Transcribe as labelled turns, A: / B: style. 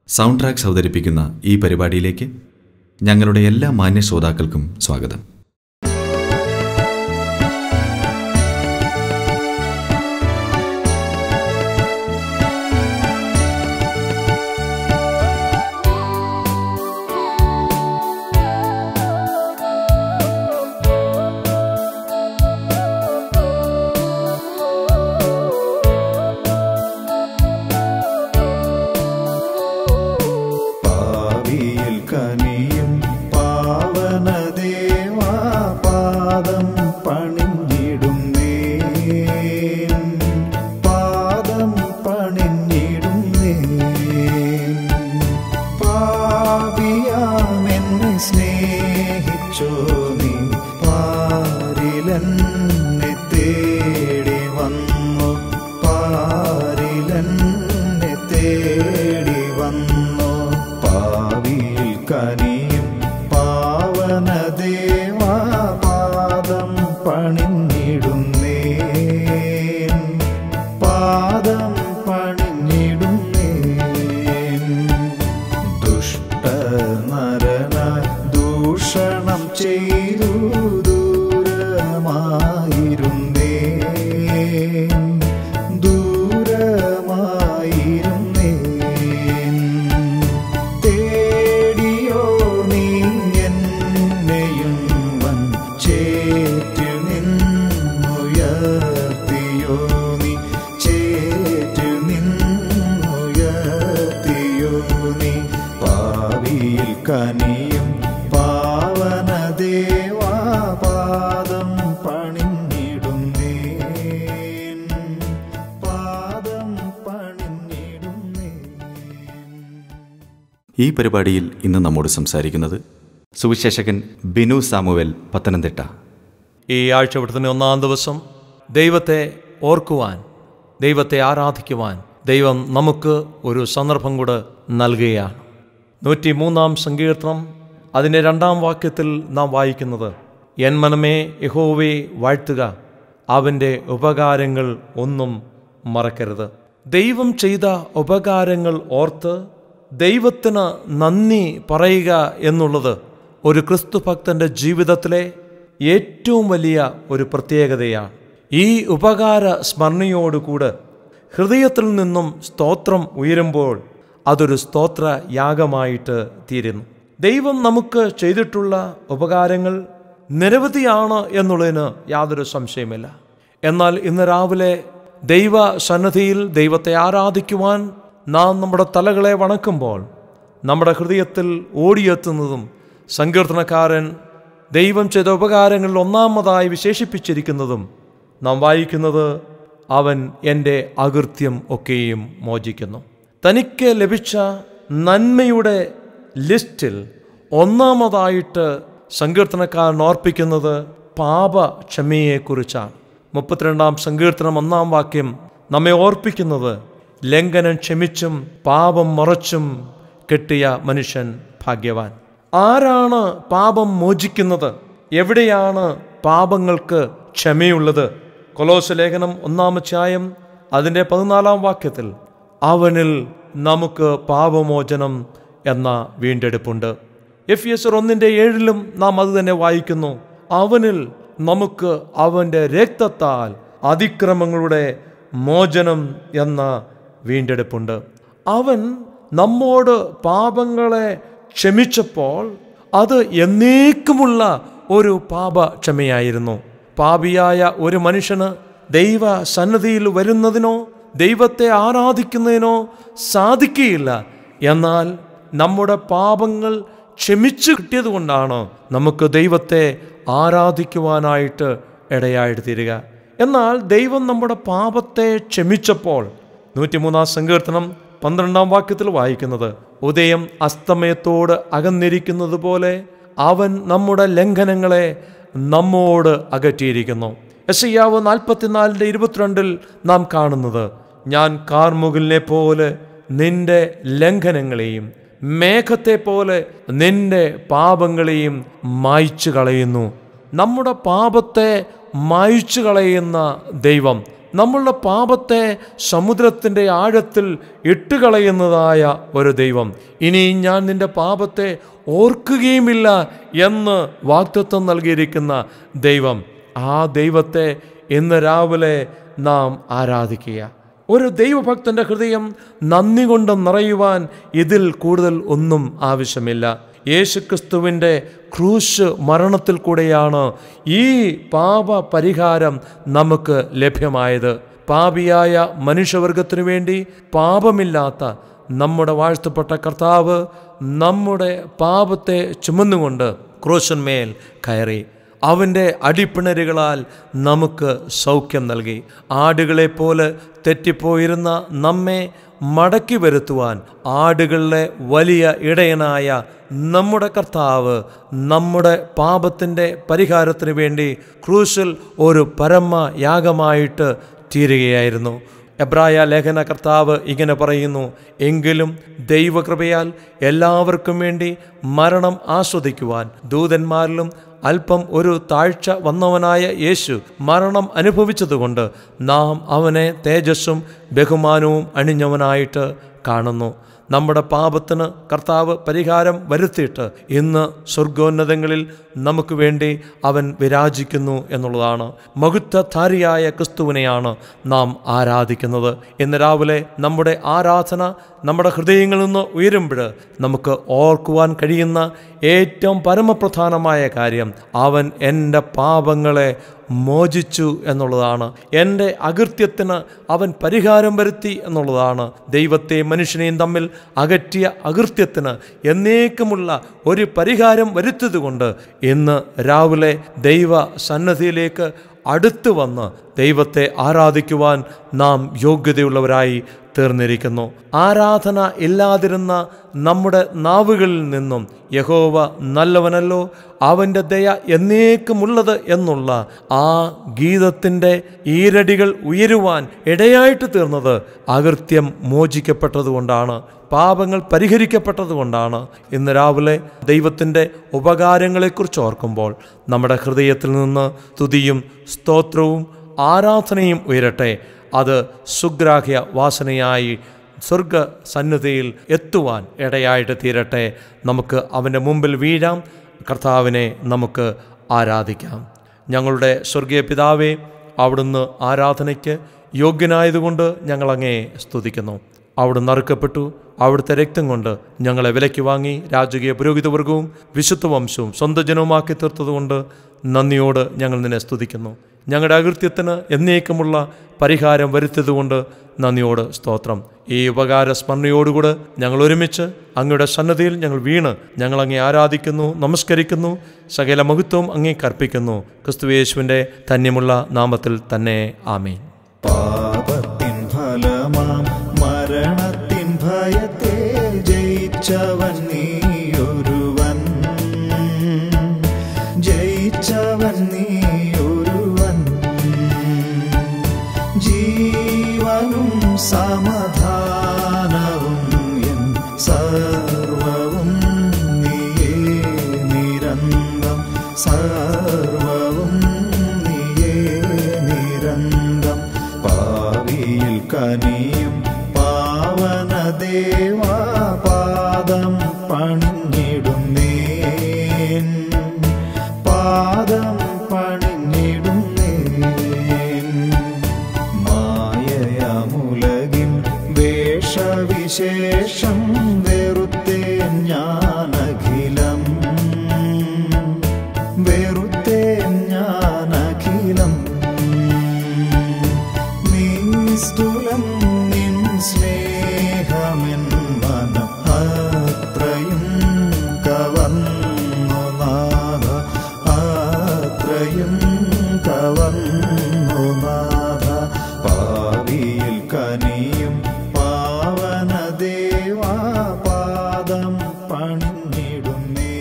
A: sound tracks അവതരിപ്പിക്കുന്ന ഈ പരിപാടിയിലേക്ക് ഞങ്ങളുടെ എല്ലാ മാന്യ ശ്രോതാക്കൾക്കും സ്വാഗതം
B: പാവിയിൽ കനിയും പാവനദേവാ പാദം പണിഞ്ഞിടും നേൻ പാദം പണിഞ്ഞിടും നേൻ പാപിയാമെന്നെ സ്നേഹിച്ചോ നീ പാരിലെന്നെ തേടി വന്നു പാരിലെന്നെ തേടി വന്നു പാവിയിൽ കനിയും പാവനദേവാ പാദം പണിഞ്ഞിടുന്നേൻ പാദം പണിഞ്ഞിടുന്നേൻ ദുഷ്ടനരന ദൂഷണം ചെയ്തു ദൂരമായിരുന്നേൻ ദൂരമായിരുന്നേൻ തേടിയോ നീ എന്നെയും വൻ ചേറ്റിൽ നിന്നുയർത്തിയോ നീ ചേറ്റിൽ നിന്നുയർത്തിയോ നീ പാവിയിൽ കനിയും പാവനദേവാ പാദം പണിഞ്ഞിടുന്നേൻ പാദം പണിഞ്ഞിടുന്നേൻ
A: ഈ പരിപാടിയിൽ ഇന്ന് നമ്മോട് സംസാരിക്കുന്നത് സുവിശേഷകൻ ബിനു സാമുവൽ പത്തനംതിട്ട
C: ഈ ആഴ്ചവട്ടത്തിന് ഒന്നാം ദിവസം ദൈവത്തെ ഓർക്കുവാൻ ദൈവത്തെ ആരാധിക്കുവാൻ ദൈവം നമുക്ക് ഒരു സന്ദർഭം കൂടെ നൽകുകയാണ് നൂറ്റി മൂന്നാം സങ്കീർത്തനം അതിൻ്റെ രണ്ടാം വാക്യത്തിൽ നാം വായിക്കുന്നത് എൻ മനമേ യഹോവേ വാഴ്ത്തുക അവൻ്റെ ഉപകാരങ്ങൾ ഒന്നും മറക്കരുത് ദൈവം ചെയ്ത ഉപകാരങ്ങൾ ഓർത്ത് ദൈവത്തിന് നന്ദി പറയുക എന്നുള്ളത് ഒരു ക്രിസ്തു ഭക്തന്റെ ജീവിതത്തിലെ ഏറ്റവും വലിയ ഒരു പ്രത്യേകതയാണ് ഈ ഉപകാര സ്മരണയോടുകൂടെ ഹൃദയത്തിൽ നിന്നും സ്തോത്രം ഉയരുമ്പോൾ അതൊരു സ്തോത്ര യാഗമായിട്ട് തീരുന്നു ദൈവം നമുക്ക് ചെയ്തിട്ടുള്ള ഉപകാരങ്ങൾ നിരവധിയാണ് എന്നുള്ളതിന് യാതൊരു സംശയമില്ല എന്നാൽ ഇന്ന് രാവിലെ ദൈവ സന്നദ്ധിയിൽ ദൈവത്തെ ആരാധിക്കുവാൻ നാം നമ്മുടെ തലകളെ വണക്കുമ്പോൾ നമ്മുടെ ഹൃദയത്തിൽ ഓടിയെത്തുന്നതും സങ്കീർത്തനക്കാരൻ ദൈവം ചെയ്ത ഉപകാരങ്ങളിൽ ഒന്നാമതായി വിശേഷിപ്പിച്ചിരിക്കുന്നതും നാം വായിക്കുന്നത് അവൻ എൻ്റെ അകൃത്യം ഒക്കെയും മോചിക്കുന്നു തനിക്ക് ലഭിച്ച നന്മയുടെ ലിസ്റ്റിൽ ഒന്നാമതായിട്ട് സങ്കീർത്തനക്കാരൻ ഓർപ്പിക്കുന്നത് പാപക്ഷമയെക്കുറിച്ചാണ് മുപ്പത്തിരണ്ടാം സങ്കീർത്തനം ഒന്നാം വാക്യം നമ്മെ ഓർപ്പിക്കുന്നത് ലംഘനം ക്ഷമിച്ചും പാപം മറച്ചും കെട്ടിയ മനുഷ്യൻ ഭാഗ്യവാൻ ആരാണ് പാപം മോചിക്കുന്നത് എവിടെയാണ് പാപങ്ങൾക്ക് ക്ഷമയുള്ളത് കൊലോസ് ലേഖനം ഒന്നാം അധ്യായം അതിൻ്റെ പതിനാലാം വാക്യത്തിൽ അവനിൽ നമുക്ക് പാപമോചനം എന്ന വീണ്ടെടുപ്പുണ്ട് എഫ് എസ് ഒന്നിൻ്റെ ഏഴിലും നാം അത് തന്നെ വായിക്കുന്നു അവനിൽ നമുക്ക് അവൻ്റെ രക്തത്താൽ അതിക്രമങ്ങളുടെ മോചനം എന്ന വീണ്ടെടുപ്പുണ്ട് അവൻ നമ്മോട് പാപങ്ങളെ ക്ഷമിച്ചപ്പോൾ അത് എന്നേക്കുമുള്ള ഒരു പാപക്ഷമയായിരുന്നു പാപിയായ ഒരു മനുഷ്യന് ദൈവ സന്നദ്ധിയിൽ വരുന്നതിനോ ദൈവത്തെ ആരാധിക്കുന്നതിനോ സാധിക്കുകയില്ല എന്നാൽ നമ്മുടെ പാപങ്ങൾ ക്ഷമിച്ചു കിട്ടിയതുകൊണ്ടാണ് നമുക്ക് ദൈവത്തെ ആരാധിക്കുവാനായിട്ട് ഇടയായിട്ട് തീരുക എന്നാൽ ദൈവം നമ്മുടെ പാപത്തെ ക്ഷമിച്ചപ്പോൾ നൂറ്റിമൂന്നാം സങ്കീർത്തനം പന്ത്രണ്ടാം വാക്യത്തിൽ വായിക്കുന്നത് ഉദയം അസ്തമയത്തോട് അകന്നിരിക്കുന്നത് പോലെ അവൻ നമ്മുടെ ലംഘനങ്ങളെ നമ്മോട് അകറ്റിയിരിക്കുന്നു യശയ്യാവ് നാൽപ്പത്തിനാലിൻ്റെ ഇരുപത്തിരണ്ടിൽ നാം കാണുന്നത് ഞാൻ കാർമുകിലിനെ പോലെ നിന്റെ ലംഘനങ്ങളെയും മേഘത്തെ പോലെ നിന്റെ പാപങ്ങളെയും മായ്ച്ചു കളയുന്നു നമ്മുടെ പാപത്തെ മായ്ച്ചു കളയുന്ന ദൈവം നമ്മളുടെ പാപത്തെ സമുദ്രത്തിൻ്റെ ആഴത്തിൽ ഇട്ടുകളയുന്നതായ ഒരു ദൈവം ഇനി ഞാൻ നിന്റെ പാപത്തെ ഓർക്കുകയുമില്ല എന്ന് വാക്തത്വം നൽകിയിരിക്കുന്ന ദൈവം ആ ദൈവത്തെ ഇന്ന് രാവിലെ നാം ആരാധിക്കുക ഒരു ദൈവഭക്തന്റെ ഹൃദയം നന്ദി കൊണ്ട് നിറയുവാൻ ഇതിൽ കൂടുതൽ ഒന്നും ആവശ്യമില്ല യേശുക്രിസ്തുവിൻ്റെ ക്രൂശ് മരണത്തിൽ കൂടെയാണ് ഈ പാപ പരിഹാരം നമുക്ക് ലഭ്യമായത് പാപിയായ മനുഷ്യവർഗത്തിനു വേണ്ടി പാപമില്ലാത്ത നമ്മുടെ വാഴ്ത്തപ്പെട്ട കർത്താവ് നമ്മുടെ പാപത്തെ ചുമന്നുകൊണ്ട് ക്രൂശന്മേൽ കയറി അവൻ്റെ അടിപ്പിണരുകളാൽ നമുക്ക് സൗഖ്യം നൽകി ആടുകളെപ്പോലെ തെറ്റിപ്പോയിരുന്ന നമ്മെ മടക്കി വരുത്തുവാൻ ആടുകളിലെ വലിയ ഇടയനായ നമ്മുടെ കർത്താവ് നമ്മുടെ പാപത്തിൻ്റെ പരിഹാരത്തിന് വേണ്ടി ക്രൂശിൽ ഒരു പരമ യാഗമായിട്ട് തീരുകയായിരുന്നു എബ്രായ ലേഖന കർത്താവ് ഇങ്ങനെ പറയുന്നു എങ്കിലും ദൈവകൃപയാൽ എല്ലാവർക്കും വേണ്ടി മരണം ആസ്വദിക്കുവാൻ ദൂതന്മാരിലും അല്പം ഒരു താഴ്ച വന്നവനായ യേശു മരണം അനുഭവിച്ചതുകൊണ്ട് നാം അവനെ തേജസ്സും ബഹുമാനവും അണിഞ്ഞവനായിട്ട് കാണുന്നു നമ്മുടെ പാപത്തിന് കർത്താവ് പരിഹാരം വരുത്തിയിട്ട് ഇന്ന് സ്വർഗോന്നതങ്ങളിൽ നമുക്ക് വേണ്ടി അവൻ വിരാജിക്കുന്നു എന്നുള്ളതാണ് മഹുത്വധാരിയായ ക്രിസ്തുവിനെയാണ് നാം ആരാധിക്കുന്നത് ഇന്ന് രാവിലെ നമ്മുടെ ആരാധന നമ്മുടെ ഹൃദയങ്ങളിൽ നിന്ന് ഉയരുമ്പോൾ നമുക്ക് ഓർക്കുവാൻ കഴിയുന്ന ഏറ്റവും പരമപ്രധാനമായ കാര്യം അവൻ എൻ്റെ പാപങ്ങളെ മോചിച്ചു എന്നുള്ളതാണ് എൻ്റെ അകൃത്യത്തിന് അവൻ പരിഹാരം വരുത്തി എന്നുള്ളതാണ് ദൈവത്തെ മനുഷ്യനെയും തമ്മിൽ അകറ്റിയ അകൃത്യത്തിന് എന്നേക്കുമുള്ള ഒരു പരിഹാരം വരുത്തതുകൊണ്ട് ഇന്ന് രാവിലെ ദൈവ സന്നദ്ധിയിലേക്ക് അടുത്തു വന്ന് ദൈവത്തെ ആരാധിക്കുവാൻ നാം യോഗ്യതയുള്ളവരായി തീർന്നിരിക്കുന്നു ആരാധന ഇല്ലാതിരുന്ന നമ്മുടെ നാവുകളിൽ നിന്നും യഹോവ നല്ലവനല്ലോ അവൻ്റെ ദയ എന്നേക്കുമുള്ളത് എന്നുള്ള ആ ഗീതത്തിൻ്റെ ഈരടികൾ ഉയരുവാൻ ഇടയായിട്ട് തീർന്നത് അകൃത്യം മോചിക്കപ്പെട്ടതുകൊണ്ടാണ് പാപങ്ങൾ പരിഹരിക്കപ്പെട്ടതുകൊണ്ടാണ് ഇന്ന് രാവിലെ ദൈവത്തിൻ്റെ ഉപകാരങ്ങളെക്കുറിച്ച് ഓർക്കുമ്പോൾ നമ്മുടെ ഹൃദയത്തിൽ നിന്ന് തുതിയും സ്തോത്രവും ആരാധനയും ഉയരട്ടെ അത് സുഗ്രാഹ്യ വാസനയായി സ്വർഗ സന്നിധിയിൽ എത്തുവാൻ ഇടയായിട്ട് തീരട്ടെ നമുക്ക് അവൻ്റെ മുമ്പിൽ വീഴാം കർത്താവിനെ നമുക്ക് ആരാധിക്കാം ഞങ്ങളുടെ സ്വർഗീയ പിതാവേ അവിടുന്ന് ആരാധനയ്ക്ക് യോഗ്യനായതുകൊണ്ട് ഞങ്ങളങ്ങേ സ്തുതിക്കുന്നു അവിടുന്ന് അറുക്കപ്പെട്ടു അവിടുത്തെ രക്തം കൊണ്ട് ഞങ്ങളെ വിലയ്ക്ക് വാങ്ങി രാജകീയ പുരോഹിതവർഗവും വിശുദ്ധ വംശവും സ്വന്തം ജനവുമാക്കി തീർത്തതുകൊണ്ട് നന്ദിയോട് ഞങ്ങൾ നിന്നെ സ്തുതിക്കുന്നു ഞങ്ങളുടെ അകൃത്യത്തിന് എന്നേക്കുമുള്ള പരിഹാരം വരുത്തിയതുകൊണ്ട് നന്ദിയോട് സ്തോത്രം ഈ ഉപകാര സ്മരണയോടുകൂടെ ഞങ്ങൾ ഒരുമിച്ച് അങ്ങയുടെ സന്നദ്ധിയിൽ ഞങ്ങൾ വീണ് ഞങ്ങൾ അങ്ങേ ആരാധിക്കുന്നു നമസ്കരിക്കുന്നു സകല മഹത്വവും അങ്ങേ കർപ്പിക്കുന്നു ക്രിസ്തുയേശുവിൻ്റെ ധന്യമുള്ള നാമത്തിൽ തന്നെ ആമീൻ
B: പാപത്തിൻ ഫലമാം മരണത്തിൻ ഭയത്തെ ജയിച്ചവൻ നീയൊരുവൻ ജയിച്ചവൻ നീയൊരുവൻ ജീവനും സമാധാനവും എൻ സർവവും നീയേ നിരന്തം സർവവും നീയേ നിരന്തം പാവിയിൽ കനിയും പാവന ദേവാ പാദം പണിഞ്ഞിടുന്നേൻ പാദം പണിഞ്ഞിടുന്നേൻ മായയാമുലകിൻ വേഷവിശേഷം വെറുത്തേൻ ഞാനഖിലം വെറുത്തേൻ ഞാനഖിലം നിസ്തുലം നിൻ സ്നേഹമെൻ മനം അത്രയും കവർന്നു നാഥ അത്രയും കവർന്നു നാഥ പാവിയിൽ കനിയും പാവന ദേവാ പാദം പണിഞ്ഞിടുന്നേ